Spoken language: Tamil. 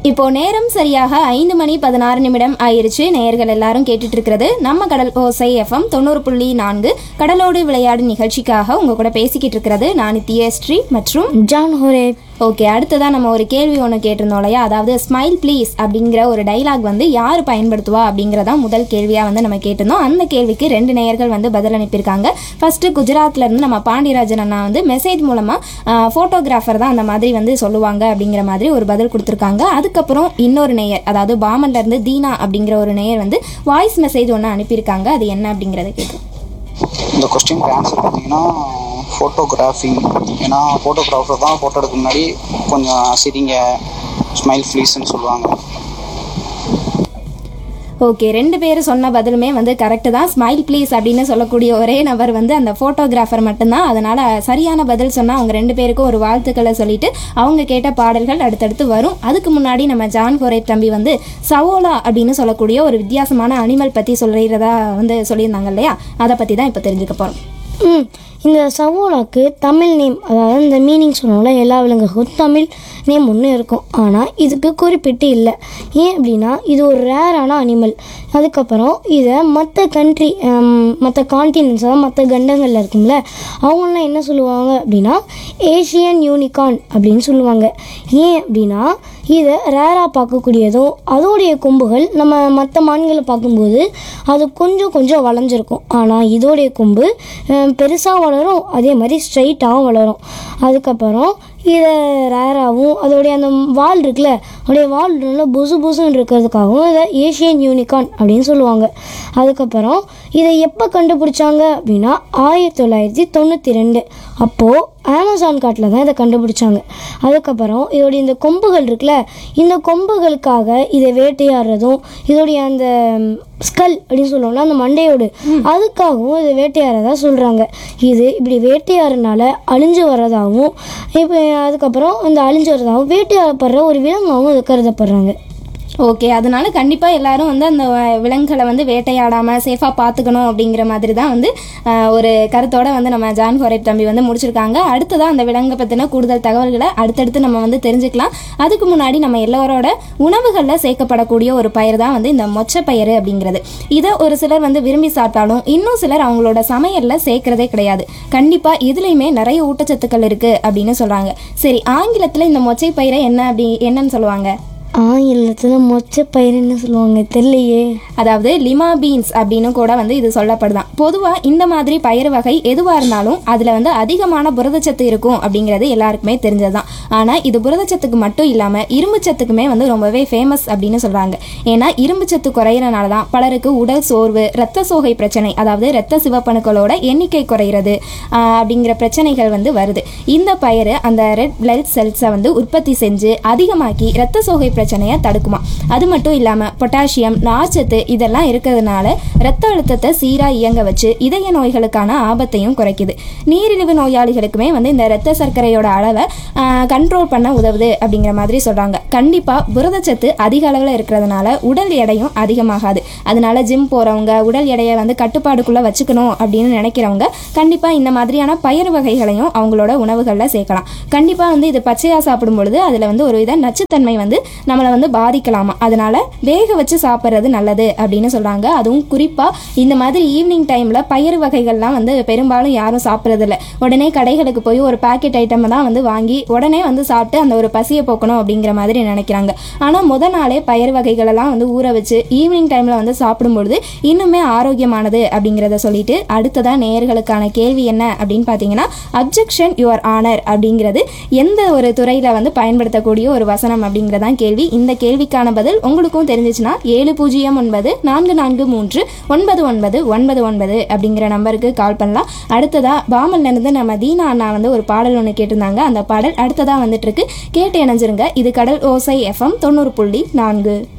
இப்போ நேரம் சரியாக ஐந்து மணி பதினாறு நிமிடம் ஆயிருச்சு நேயர்கள் எல்லாரும் கேட்டுட்டு இருக்கிறது நம்ம கடல் ஓசை எஃப்எம் தொண்ணூறு புள்ளி நான்கு கடலோடு விளையாடு நிகழ்ச்சிக்காக உங்க கூட பேசிக்கிட்டு இருக்கிறது நான் தியஸ்ரீ மற்றும் ஜான் ஹோரே ஓகே அடுத்ததான் நம்ம ஒரு கேள்வி ஒன்று கேட்டிருந்தோம் இல்லையா அதாவது ஸ்மைல் ப்ளீஸ் அப்படிங்கிற ஒரு டைலாக் வந்து யார் பயன்படுத்துவா அப்படிங்கிறதா முதல் கேள்வியாக வந்து நம்ம கேட்டிருந்தோம் அந்த கேள்விக்கு ரெண்டு நேயர்கள் வந்து பதில் அனுப்பியிருக்காங்க ஃபர்ஸ்ட் குஜராத்ல இருந்து நம்ம பாண்டியராஜன் அண்ணா வந்து மெசேஜ் மூலமாக ஃபோட்டோகிராஃபர் தான் அந்த மாதிரி வந்து சொல்லுவாங்க அப்படிங்கிற மாதிரி ஒரு பதில் கொடுத்துருக்காங்க அதுக்கப்புறம் இன்னொரு நேயர் அதாவது பாமன்ல இருந்து தீனா அப்படிங்கிற ஒரு நேயர் வந்து வாய்ஸ் மெசேஜ் ஒன்று அனுப்பியிருக்காங்க அது என்ன அப்படிங்கிறத கேட்கும் இந்த கொஸ்டினுக்கு ஆன்சர் பார்த்தீங்கன்னா ஃபோட்டோகிராஃபி ஏன்னா ஃபோட்டோகிராஃபர் தான் ஃபோட்டோ எடுக்க முன்னாடி கொஞ்சம் சிரிங்க ஸ்மைல் ப்ளீஸ்ன்னு சொல்லுவாங்க ஓகே ரெண்டு பேரும் சொன்ன பதிலுமே வந்து கரெக்டு தான் ஸ்மைல் ப்ளீஸ் அப்படின்னு சொல்லக்கூடிய ஒரே நபர் வந்து அந்த ஃபோட்டோகிராஃபர் மட்டும்தான் அதனால சரியான பதில் சொன்னால் அவங்க ரெண்டு பேருக்கும் ஒரு வாழ்த்துக்களை சொல்லிட்டு அவங்க கேட்ட பாடல்கள் அடுத்தடுத்து வரும் அதுக்கு முன்னாடி நம்ம ஜான் கோரே தம்பி வந்து சவோலா அப்படின்னு சொல்லக்கூடிய ஒரு வித்தியாசமான அனிமல் பற்றி சொல்கிறதா வந்து சொல்லியிருந்தாங்க இல்லையா அதை பற்றி தான் இப்போ தெரிஞ்சுக்க போகிறோம் ம் இந்த சவோலாக்கு தமிழ் நேம் அதாவது இந்த மீனிங் சொன்னோம்ல எல்லா விலங்குக்கும் தமிழ் நேம் ஒன்று இருக்கும் ஆனால் இதுக்கு குறிப்பிட்டு இல்லை ஏன் அப்படின்னா இது ஒரு ரேரான அனிமல் அதுக்கப்புறம் இதை மற்ற கண்ட்ரி மற்ற கான்டினென்ட்ஸ் அதாவது மற்ற கண்டங்களில் இருக்கும்ல அவங்களாம் என்ன சொல்லுவாங்க அப்படின்னா ஏஷியன் யூனிகார்ன் அப்படின்னு சொல்லுவாங்க ஏன் அப்படின்னா இதை ரேராக பார்க்கக்கூடியதும் அதோடைய கொம்புகள் நம்ம மற்ற மான்களை பார்க்கும்போது அது கொஞ்சம் கொஞ்சம் வளைஞ்சிருக்கும் ஆனால் இதோடைய கொம்பு பெருசாக வளரும் அதே மாதிரி ஸ்ட்ரைட்டாகவும் வளரும் அதுக்கப்புறம் இதை ரேராகவும் அதோடைய அந்த வால் இருக்குல்ல அதோடைய வால் நல்லா புசு புசுன்னு இருக்கிறதுக்காகவும் இதை ஏஷியன் யூனிகார்ன் அப்படின்னு சொல்லுவாங்க அதுக்கப்புறம் இதை எப்போ கண்டுபிடிச்சாங்க அப்படின்னா ஆயிரத்தி தொள்ளாயிரத்தி தொண்ணூற்றி ரெண்டு அப்போது அமேசான் காட்டில் தான் இதை கண்டுபிடிச்சாங்க அதுக்கப்புறம் இதோடைய இந்த கொம்புகள் இருக்குல்ல இந்த கொம்புகளுக்காக இதை வேட்டையாடுறதும் இதோடைய அந்த ஸ்கல் அப்படின்னு சொல்லுவோம்ல அந்த மண்டையோடு அதுக்காகவும் இதை வேட்டையாடுறதா சொல்கிறாங்க இது இப்படி வேட்டையாடுறதுனால அழிஞ்சு வர்றதாகவும் இப்போ அதுக்கப்புறம் இந்த அழிஞ்சு வர்றதாகவும் வேட்டையாடப்படுற ஒரு விலங்காகவும் இது கருதப்படுறாங்க ஓகே அதனால கண்டிப்பாக எல்லாரும் வந்து அந்த அஹ், விலங்குகளை வந்து வேட்டையாடாமல் சேஃபாக பார்த்துக்கணும் அப்படிங்கிற மாதிரி தான் வந்து அஹ், ஒரு கருத்தோட வந்து நம்ம ஜான் ஹொரேப் தம்பி வந்து முடிச்சிருக்காங்க அடுத்ததான் அந்த விலங்கை பற்றின கூடுதல் தகவல்களை அடுத்தடுத்து நம்ம வந்து தெரிஞ்சுக்கலாம் அதுக்கு முன்னாடி நம்ம எல்லோரோட உணவுகளில் சேர்க்கப்படக்கூடிய ஒரு பயிர் தான் வந்து இந்த மொச்சப்பயிறு அப்படிங்கிறது இதை ஒரு சிலர் வந்து விரும்பி சாப்பிட்டாலும் இன்னும் சிலர் அவங்களோட சமையலில் சேர்க்கறதே கிடையாது கண்டிப்பாக இதுலேயுமே நிறைய ஊட்டச்சத்துக்கள் இருக்குது அப்படின்னு சொல்கிறாங்க சரி ஆங்கிலத்தில் இந்த மொச்சை பயிரை என்ன அப்படி என்னன்னு சொல்லுவாங்க ஆங்கிலத்தில் மொச்ச பயிர்னு சொல்லுவாங்க தெரியலையே அதாவது லிமா பீன்ஸ் அப்படின்னு கூட வந்து இது சொல்லப்படுதான் பொதுவாக இந்த மாதிரி பயிர் வகை எதுவாக இருந்தாலும் அதில் வந்து அதிகமான புரதச்சத்து இருக்கும் அப்படிங்கிறது எல்லாருக்குமே தெரிஞ்சதுதான் ஆனால் இது புரதச்சத்துக்கு மட்டும் இல்லாமல் இரும்புச்சத்துக்குமே வந்து ரொம்பவே ஃபேமஸ் அப்படின்னு சொல்கிறாங்க ஏன்னா இரும்புச்சத்து குறையிறனால தான் பலருக்கு உடல் சோர்வு இரத்த சோகை பிரச்சனை அதாவது இரத்த சிவப்பணுக்களோட எண்ணிக்கை குறையிறது ஆஹ், அப்படிங்கிற பிரச்சனைகள் வந்து வருது இந்த பயிர் அந்த ரெட் பிளட் செல்ஸை வந்து உற்பத்தி செஞ்சு அதிகமாக்கி இரத்த சோகை பிரச்சனையை தடுக்குமா அது மட்டும் இல்லாமல் பொட்டாசியம் நார்ச்சத்து இதெல்லாம் இருக்கிறதுனால இரத்த அழுத்தத்தை சீராக இயங்க வச்சு இதய நோய்களுக்கான ஆபத்தையும் குறைக்குது நீரிழிவு நோயாளிகளுக்குமே வந்து இந்த இரத்த சர்க்கரையோட அளவை கண்ட்ரோல் பண்ண உதவுது அப்படிங்கிற மாதிரி சொல்கிறாங்க கண்டிப்பாக புரதச்சத்து அதிக அளவில் இருக்கிறதுனால உடல் எடையும் அதிகமாகாது அதனால ஜிம் போகிறவங்க உடல் எடையை வந்து கட்டுப்பாடுக்குள்ளே வச்சுக்கணும் அப்படின்னு நினைக்கிறவங்க கண்டிப்பாக இந்த மாதிரியான பயிர் வகைகளையும் அவங்களோட உணவுகளில் சேர்க்கலாம் கண்டிப்பாக வந்து இது பச்சையாக சாப்பிடும் பொழுது அதில் வந்து ஒரு வித நச்சுத்தன்மை வந்து நம்மளை வந்து பாதிக்கலாமா அதனால வேக வச்சு சாப்பிட்றது நல்லது அப்படின்னு சொல்கிறாங்க அதுவும் குறிப்பாக இந்த மாதிரி ஈவினிங் டைமில் பயிர் வகைகள்லாம் வந்து பெரும்பாலும் யாரும் சாப்பிட்றதில்ல உடனே கடைகளுக்கு போய் ஒரு பாக்கெட் ஐட்டம் தான் வந்து வாங்கி உடனே வந்து சாப்பிட்டு அந்த ஒரு பசியை போக்கணும் அப்படிங்கிற மாதிரி நினைக்கிறாங்க ஆனால் முத நாளே பயிர் வகைகளெல்லாம் வந்து ஊற வச்சு ஈவினிங் டைமில் வந்து சாப்பிடும்பொழுது இன்னுமே ஆரோக்கியமானது அப்படிங்கிறத சொல்லிட்டு அடுத்ததான் நேயர்களுக்கான கேள்வி என்ன அப்படின்னு பார்த்தீங்கன்னா அப்ஜெக்ஷன் யுவர் ஆனர் அப்படிங்கிறது எந்த ஒரு துறையில் வந்து பயன்படுத்தக்கூடிய ஒரு வசனம் அப்படிங்கிறதான் கேள்வி இந்த கேள்விக்கான பதில் உங்களுக்கும் தெரிஞ்சிச்சுன்னா ஏழு பூஜ்ஜியம் ஒன்பது நான்கு நான்கு மூன்று ஒன்பது ஒன்பது ஒன்பது ஒன்பது அப்படிங்கிற நம்பருக்கு கால் பண்ணலாம் அடுத்ததா பாமல்ல இருந்து நம்ம தீனா அண்ணா வந்து ஒரு பாடல் ஒன்று கேட்டிருந்தாங்க அந்த பாடல் அடுத்ததா வந்துட்டு இருக்கு கேட்டு இணைஞ்சிருங்க இது கடல் ஓசை எஃப்எம் தொண்ணூறு புள்ளி நான்கு